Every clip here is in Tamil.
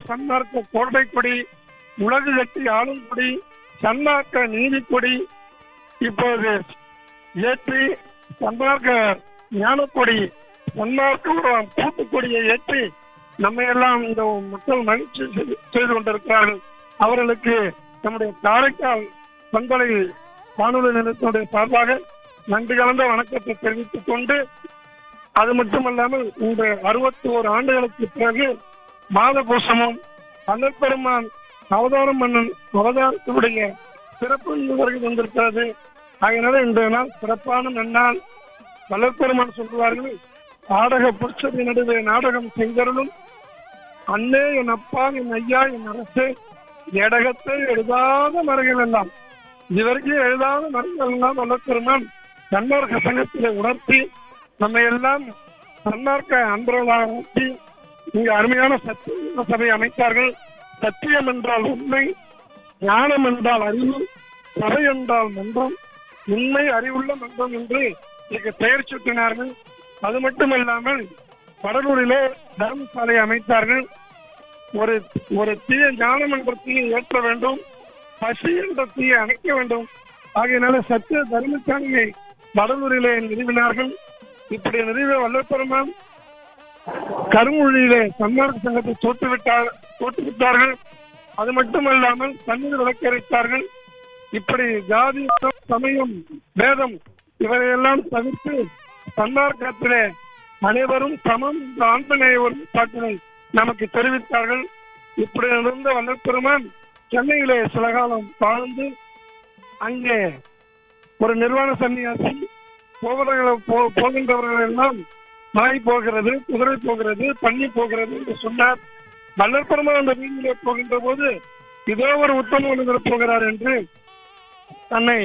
சன்மார்க்க கோட்டை கொடி உலகு கட்டி ஆளும் கொடி சன்மார்க்க நீதி கொடி இப்போது ஏற்றி சன்மார்க்க ஞானக்கொடி சன்மார்க்க கூட்டுக்கொடியை ஏற்றி நம்ம எல்லாம் இந்த மக்கள் மகிழ்ச்சி செய்து- செய்து கொண்டிருக்கிறார்கள் அவர்களுக்கு நம்முடைய காரைக்கால் பண்பலை வானொலி நிலையத்தினுடைய சார்பாக நன்றி கலந்த வணக்கத்தை தெரிவித்துக் கொண்டு அது மட்டுமல்லாமல் இந்த அறுபத்தி ஓரு ஆண்டுகளுக்கு பிறகு மாதபூசமும் பன்னற்பெருமான் அவதாரம் மன்னன் அவதாரத்தினுடைய சிறப்பு வருகை வந்திருக்கிறது அதனால இந்த நாள் சிறப்பான நன்னாள் வல்லற்பெருமான் சொல்லுவார்கள் நாடக புருஷதி நடுவே நாடகம் செய்தருளும் அண்ணே என் அப்பா என் ஐயா என் அரசு எடகத்தை எழுதாத மரங்கள் எல்லாம் இதுவரைக்கும் எழுதாத மரங்கள் எல்லாம் வல்லப்பெருமான் தன்னார்க்க சங்கத்திலே உணர்த்தி நம்ம எல்லாம் தன்னார்க்க அன்பர்களாக ஊட்டி இங்கு அருமையான சத்திய சபை அமைத்தார்கள் சத்தியம் என்றால் உண்மை ஞானம் என்றால் அறிவு சபை என்றால் மன்றம் உண்மை அறிவுள்ள மன்றம் என்று இதுக்கு பெயர் சூட்டினார்கள் அது மட்டுமல்லாமல் கடலூரிலே தர்மசாலை அமைத்தார்கள் ஒரு ஒரு தீய ஞானம் என்ற தீயை ஏற்ற வேண்டும் பசி என்ற தீயை அணைக்க வேண்டும் ஆகையினால சத்திய தர்மசாலையை வடலூரிலே நிறுவினார்கள் இப்படி நிறுவ வல்லப்பெருமான் கருமொழியிலே சன்மார்க்க சங்கத்தை தோற்றுவிட்டார் தோற்றுவிட்டார்கள் அது மட்டுமல்லாமல் தண்ணீர் விளக்கரைத்தார்கள் இப்படி ஜாதி மதம், சமயம் வேதம் இவையெல்லாம் தவிர்த்து சன்மார்க்கத்திலே அனைவரும் சமம் என்ற ஆண்மனைய ஒரு பாட்டினை நமக்கு தெரிவித்தார்கள் இப்படி இருந்த வல்லப்பெருமான் சென்னையிலே சில காலம் வாழ்ந்து அங்கே ஒரு நிர்வாண சன்னியாசி போகிறவர்கள் போ- போகின்றவர்கள் எல்லாம் நாய் போகிறது குதிரை போகிறது பன்னி போகிறது என்று சொன்னார் வல்லற்பெருமான் அந்த வீதியிலே போகின்ற போது இதோ ஒரு உத்தம மனிதர் போகிறார் என்று தன்னை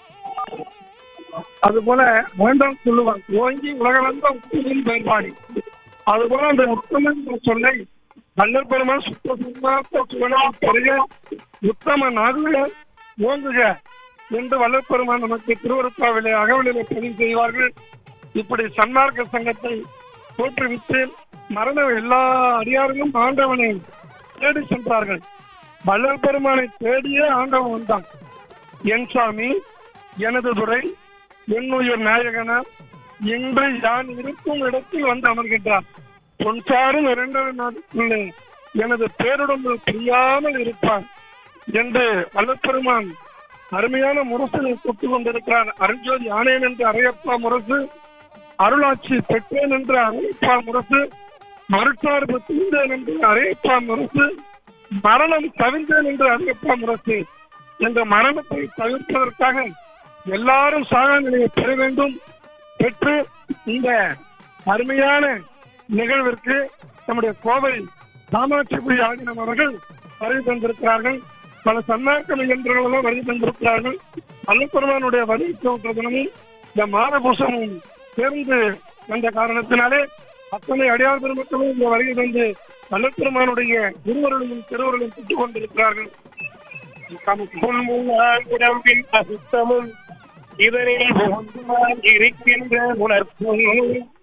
அதுபோல வேண்டாம் சொல்லுவார் ஓங்கி உலகளந்த உத்தமின் பயன்பாடு அதுபோல அந்த உத்தமன் என்ற சொல்லை வல்லற் பெருமான் சுத்த சுத்தமாக சுகனம் பெருக உத்தம நாகுக ஓங்குக என்று வல்லற் பெருமான் நமக்கு திருவருப்பாவிலே அகவலிலே பதிவு செய்வார்கள் இப்படி சன்மார்க்க சங்கத்தை தோற்றுவித்து மரண எல்லா அடியார்களும் ஆண்டவனை தேடி சென்றார்கள் வள்ளல் பெருமானை தேடியே ஆண்டவன் வந்தான் என் சாமி எனது துறை என்னுயிர் நாயகனார் இன்று யான் இருக்கும் இடத்தில் வந்து அமர்கின்றார் பொன்சாரும் இரண்டு நாட்களுள்ளே எனது பேருடம்பு பிரியாமல் இருப்பார் என்று வல்லப்பெருமான் அருமையான முரசனை தொட்டுக் கொண்டிருக்கிறார் அருஞ்சோதி ஆனேன் என்று அரையப்பா முரசு அருளாட்சி பெற்றேன் என்று அரையப்பா முரசு மறுசார்பு தீர்ந்தேன் என்று அரையப்பா முரசு மரணம் தவிர்ந்தேன் என்று அரையப்பா முரசு என்ற மரணத்தை தவிர்ப்பதற்காக எல்லாரும் சாகா நிலையை பெற வேண்டும் பெற்று இந்த அருமையான நிகழ்விற்கு நம்முடைய கோவை காமாட்சிபுரி ஆகினம் அவர்கள் வருகை தந்திருக்கிறார்கள் பல சன்மார்க்க நிகழ்வுகளும் வருகை தந்திருக்கிறார்கள் அல்லப்பெருமானுடைய வருகை தோன்ற தினமும் இந்த மாதபூசமும் சேர்ந்து வந்த காரணத்தினாலே அத்தனை அடியார் பெருமக்களும் இந்த வருகை தந்து அல்லப்பெருமானுடைய குருவர்களும் திருவர்களும் பெற்றுக் கொண்டிருக்கிறார்கள் உடம்பின் அசுத்தமும் இதனில் புகுந்துமாய் இருக்கின்ற உணர்வும்